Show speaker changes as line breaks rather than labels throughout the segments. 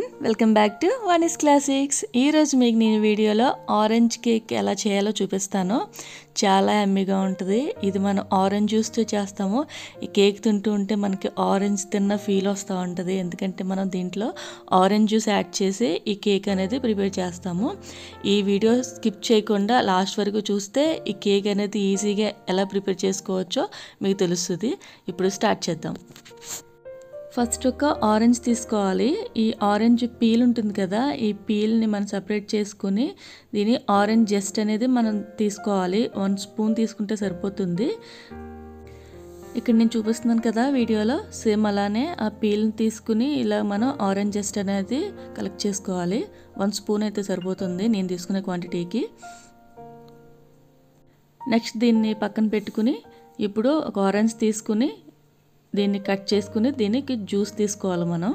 welcome back to one is classics ఈరోజు మీకు నేను వీడియోలో ఆరెంజ్ కేక్ ఎలా చేయాలో చూపిస్తాను చాలా ఎమ్మిగా ఉంటుంది ఇది మనం ఆరెంజ్ జ్యూస్తో చేస్తాము ఈ కేక్ తింటూ ఉంటే మనకి ఆరెంజ్ తిన్న ఫీల్ వస్తూ ఉంటుంది ఎందుకంటే మనం దీంట్లో ఆరెంజ్ జ్యూస్ యాడ్ చేసి ఈ కేక్ అనేది ప్రిపేర్ చేస్తాము ఈ వీడియో స్కిప్ చేయకుండా లాస్ట్ వరకు చూస్తే ఈ కేక్ అనేది ఈజీగా ఎలా ప్రిపేర్ చేసుకోవచ్చో మీకు తెలుస్తుంది ఇప్పుడు స్టార్ట్ చేద్దాం ఫస్ట్ ఒక ఆరెంజ్ తీసుకోవాలి ఈ ఆరెంజ్ పీల్ ఉంటుంది కదా ఈ పీల్ని మనం సపరేట్ చేసుకుని దీని ఆరెంజ్ జస్ట్ అనేది మనం తీసుకోవాలి వన్ స్పూన్ తీసుకుంటే సరిపోతుంది ఇక్కడ నేను చూపిస్తున్నాను కదా వీడియోలో సేమ్ అలానే ఆ పీల్ని తీసుకుని ఇలా మనం ఆరెంజ్ జస్ట్ అనేది కలెక్ట్ చేసుకోవాలి వన్ స్పూన్ అయితే సరిపోతుంది నేను తీసుకునే క్వాంటిటీకి నెక్స్ట్ దీన్ని పక్కన పెట్టుకుని ఇప్పుడు ఒక ఆరెంజ్ తీసుకుని దీన్ని కట్ చేసుకుని దీనికి జ్యూస్ తీసుకోవాలి మనం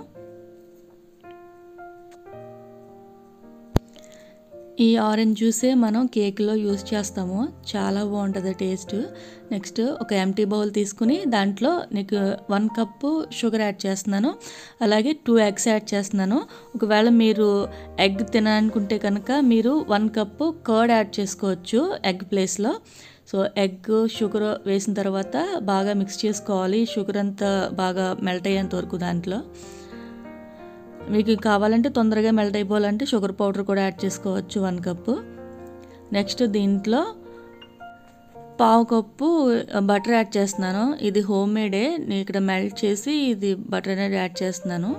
ఈ ఆరెంజ్ జ్యూసే మనం కేక్లో యూస్ చేస్తాము చాలా బాగుంటుంది టేస్ట్ నెక్స్ట్ ఒక ఎంటీ బౌల్ తీసుకుని దాంట్లో నీకు వన్ కప్పు షుగర్ యాడ్ చేస్తున్నాను అలాగే టూ ఎగ్స్ యాడ్ చేస్తున్నాను ఒకవేళ మీరు ఎగ్ తినాలనుకుంటే కనుక మీరు వన్ కప్పు కర్డ్ యాడ్ చేసుకోవచ్చు ఎగ్ ప్లేస్లో సో ఎగ్ షుగర్ వేసిన తర్వాత బాగా మిక్స్ చేసుకోవాలి షుగర్ అంతా బాగా మెల్ట్ అయ్యేంత వరకు దాంట్లో మీకు కావాలంటే తొందరగా మెల్ట్ అయిపోవాలంటే షుగర్ పౌడర్ కూడా యాడ్ చేసుకోవచ్చు వన్ కప్పు నెక్స్ట్ దీంట్లో పావు కప్పు బటర్ యాడ్ చేస్తున్నాను ఇది హోమ్ మేడే నేను ఇక్కడ మెల్ట్ చేసి ఇది బటర్ అనేది యాడ్ చేస్తున్నాను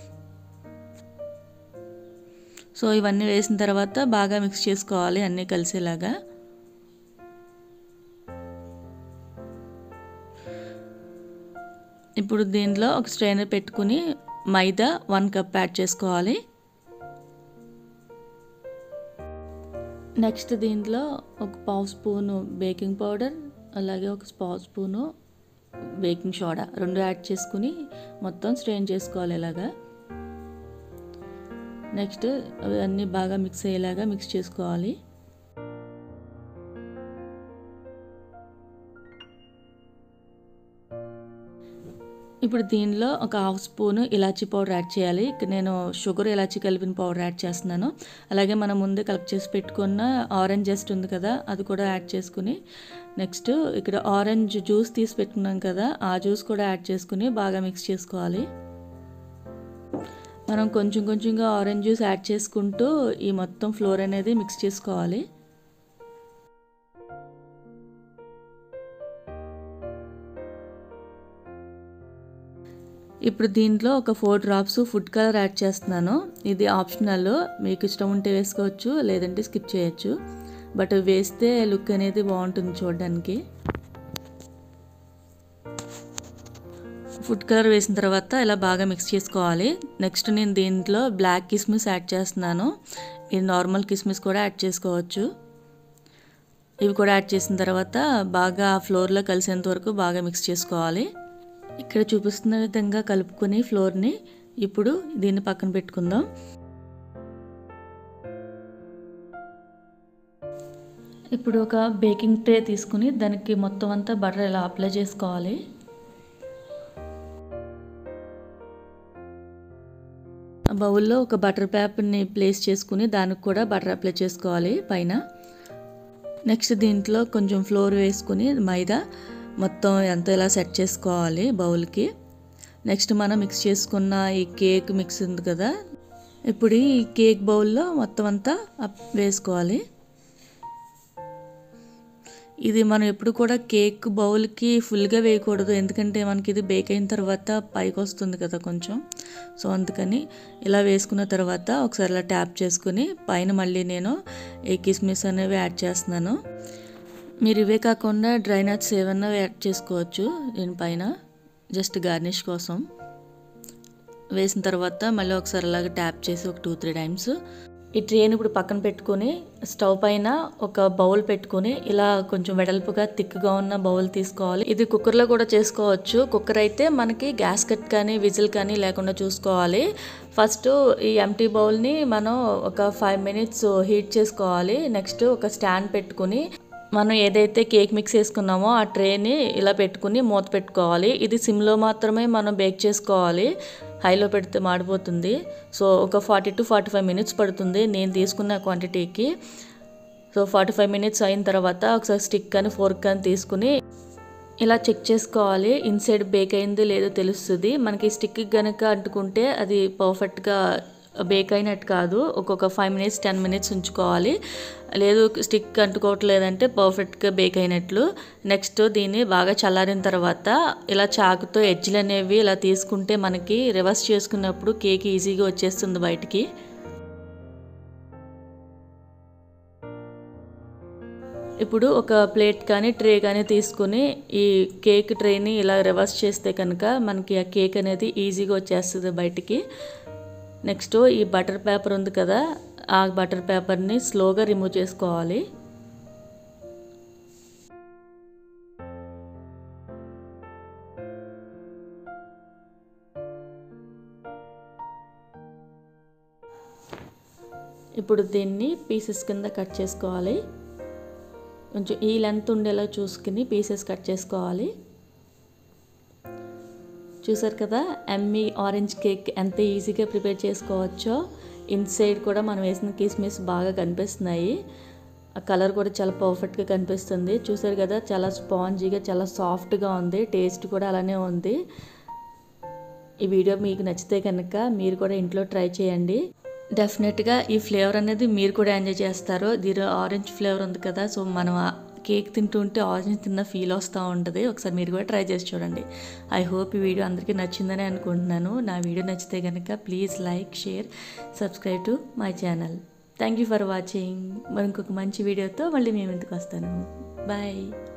సో ఇవన్నీ వేసిన తర్వాత బాగా మిక్స్ చేసుకోవాలి అన్నీ కలిసేలాగా ఇప్పుడు దీనిలో ఒక స్ట్రైనర్ పెట్టుకుని మైదా వన్ కప్ యాడ్ చేసుకోవాలి నెక్స్ట్ దీంట్లో ఒక పావు స్పూను బేకింగ్ పౌడర్ అలాగే ఒక పావు స్పూను బేకింగ్ సోడా రెండు యాడ్ చేసుకుని మొత్తం స్ట్రెయిన్ చేసుకోవాలి ఇలాగా నెక్స్ట్ అవన్నీ బాగా మిక్స్ అయ్యేలాగా మిక్స్ చేసుకోవాలి ఇప్పుడు దీనిలో ఒక హాఫ్ స్పూన్ ఇలాచీ పౌడర్ యాడ్ చేయాలి ఇక్కడ నేను షుగర్ ఇలాచీ కలిపిన పౌడర్ యాడ్ చేస్తున్నాను అలాగే మనం ముందే కలెక్ట్ చేసి పెట్టుకున్న ఆరెంజ్ జస్ట్ ఉంది కదా అది కూడా యాడ్ చేసుకుని నెక్స్ట్ ఇక్కడ ఆరెంజ్ జ్యూస్ తీసి పెట్టుకున్నాం కదా ఆ జ్యూస్ కూడా యాడ్ చేసుకుని బాగా మిక్స్ చేసుకోవాలి మనం కొంచెం కొంచెంగా ఆరెంజ్ జ్యూస్ యాడ్ చేసుకుంటూ ఈ మొత్తం ఫ్లోర్ అనేది మిక్స్ చేసుకోవాలి ఇప్పుడు దీంట్లో ఒక four drops food colour add చేస్తున్నాను ఇది ఆప్షనల్ మీకు ఇష్టం ఉంటే వేసుకోవచ్చు లేదంటే స్కిప్ చేయొచ్చు బట్ వేస్తే లుక్ అనేది బాగుంటుంది చూడడానికి ఫుడ్ కలర్ వేసిన తర్వాత ఇలా బాగా మిక్స్ చేసుకోవాలి నెక్స్ట్ నేను దీంట్లో బ్లాక్ కిస్మిస్ యాడ్ చేస్తున్నాను మీరు నార్మల్ కిస్మిస్ కూడా యాడ్ చేసుకోవచ్చు ఇవి కూడా యాడ్ చేసిన తర్వాత బాగా ఫ్లోర్లో కలిసేంత వరకు బాగా మిక్స్ చేసుకోవాలి ఇక్కడ చూపిస్తున్న విధంగా కలుపుకొని ఫ్లోర్ని ఇప్పుడు దీన్ని పక్కన పెట్టుకుందాం ఇప్పుడు ఒక బేకింగ్ ట్రే తీసుకుని దానికి మొత్తం అంతా బటర్ ఇలా అప్లై చేసుకోవాలి బౌల్లో ఒక బటర్ పేపర్ని ప్లేస్ చేసుకుని దానికి కూడా బటర్ అప్లై చేసుకోవాలి పైన నెక్స్ట్ దీంట్లో కొంచెం ఫ్లోర్ వేసుకుని మైదా మొత్తం ఎంత ఇలా సెట్ చేసుకోవాలి బౌల్కి నెక్స్ట్ మనం మిక్స్ చేసుకున్న ఈ కేక్ మిక్స్ ఉంది కదా ఇప్పుడు ఈ కేక్ బౌల్లో మొత్తం అంతా వేసుకోవాలి ఇది మనం ఎప్పుడు కూడా కేక్ బౌల్కి ఫుల్గా వేయకూడదు ఎందుకంటే మనకి ఇది బేక్ అయిన తర్వాత పైకి వస్తుంది కదా కొంచెం సో అందుకని ఇలా వేసుకున్న తర్వాత ఒకసారి ఇలా ట్యాప్ చేసుకుని పైన మళ్ళీ నేను ఈ కిస్మిస్ అనేవి యాడ్ చేస్తున్నాను మీరు ఇవే కాకుండా డ్రై నట్స్ ఏమన్నా యాడ్ చేసుకోవచ్చు దీనిపైన జస్ట్ గార్నిష్ కోసం వేసిన తర్వాత మళ్ళీ ఒకసారి అలాగ ట్యాప్ చేసి ఒక టూ త్రీ టైమ్స్ ఈ ట్రేని ఇప్పుడు పక్కన పెట్టుకొని స్టవ్ పైన ఒక బౌల్ పెట్టుకొని ఇలా కొంచెం వెడల్పుగా థిక్గా ఉన్న బౌల్ తీసుకోవాలి ఇది కుక్కర్లో కూడా చేసుకోవచ్చు కుక్కర్ అయితే మనకి గ్యాస్ కట్ కానీ విజిల్ కానీ లేకుండా చూసుకోవాలి ఫస్ట్ ఈ ఎంటీ బౌల్ని మనం ఒక ఫైవ్ మినిట్స్ హీట్ చేసుకోవాలి నెక్స్ట్ ఒక స్టాండ్ పెట్టుకుని మనం ఏదైతే కేక్ మిక్స్ వేసుకున్నామో ఆ ట్రేని ఇలా పెట్టుకుని మూత పెట్టుకోవాలి ఇది సిమ్లో మాత్రమే మనం బేక్ చేసుకోవాలి హైలో పెడితే మాడిపోతుంది సో ఒక forty to forty five minutes పడుతుంది నేను తీసుకున్న క్వాంటిటీకి సో ఫార్టీ ఫైవ్ మినిట్స్ అయిన తర్వాత ఒకసారి స్టిక్ కానీ ఫోర్క్ కానీ తీసుకుని ఇలా చెక్ చేసుకోవాలి ఇన్సైడ్ బేక్ అయింది లేదో తెలుస్తుంది మనకి స్టిక్ కనుక అంటుకుంటే అది పర్ఫెక్ట్గా బేక్ అయినట్టు కాదు ఒక్కొక్క ఫైవ్ మినిట్స్ టెన్ మినిట్స్ ఉంచుకోవాలి లేదు స్టిక్ అంటుకోవట్లేదంటే పర్ఫెక్ట్గా బేక్ అయినట్లు నెక్స్ట్ దీన్ని బాగా చల్లారిన తర్వాత ఇలా చాకుతో ఎడ్జ్లు అనేవి ఇలా తీసుకుంటే మనకి రివర్స్ చేసుకున్నప్పుడు కేక్ ఈజీగా వచ్చేస్తుంది బయటికి ఇప్పుడు ఒక ప్లేట్ కానీ ట్రే కానీ తీసుకుని ఈ కేక్ ట్రేని ఇలా రివర్స్ చేస్తే కనుక మనకి ఆ కేక్ అనేది ఈజీగా వచ్చేస్తుంది బయటికి నెక్స్ట్ ఈ బటర్ పేపర్ ఉంది కదా ఆ బటర్ పేపర్ని స్లోగా రిమూవ్ చేసుకోవాలి ఇప్పుడు దీన్ని పీసెస్ కింద కట్ చేసుకోవాలి కొంచెం ఈ లెంత్ ఉండేలా చూసుకుని పీసెస్ కట్ చేసుకోవాలి చూసారు కదా ఎమ్మీ ఆరెంజ్ కేక్ ఎంత ఈజీగా ప్రిపేర్ చేసుకోవచ్చో ఇన్సైడ్ కూడా మనం వేసిన కిస్మిస్ బాగా కనిపిస్తున్నాయి ఆ కలర్ కూడా చాలా పర్ఫెక్ట్గా కనిపిస్తుంది చూసారు కదా చాలా స్పాంజీగా చాలా సాఫ్ట్గా ఉంది టేస్ట్ కూడా అలానే ఉంది ఈ వీడియో మీకు నచ్చితే కనుక మీరు కూడా ఇంట్లో ట్రై చేయండి డెఫినెట్గా ఈ ఫ్లేవర్ అనేది మీరు కూడా ఎంజాయ్ చేస్తారు దీని ఆరెంజ్ ఫ్లేవర్ ఉంది కదా సో మనం ఆ కేక్ తింటూ ఉంటే ఆరెంజ్ తిన్న ఫీల్ వస్తూ ఉంటుంది ఒకసారి మీరు కూడా ట్రై చేసి చూడండి ఐ హోప్ ఈ వీడియో అందరికీ నచ్చిందని అనుకుంటున్నాను నా వీడియో నచ్చితే కనుక please like share subscribe to my channel thank you for watching మరి ఇంకొక మంచి వీడియోతో మళ్ళీ మేము ఇంటికి వస్తాను బాయ్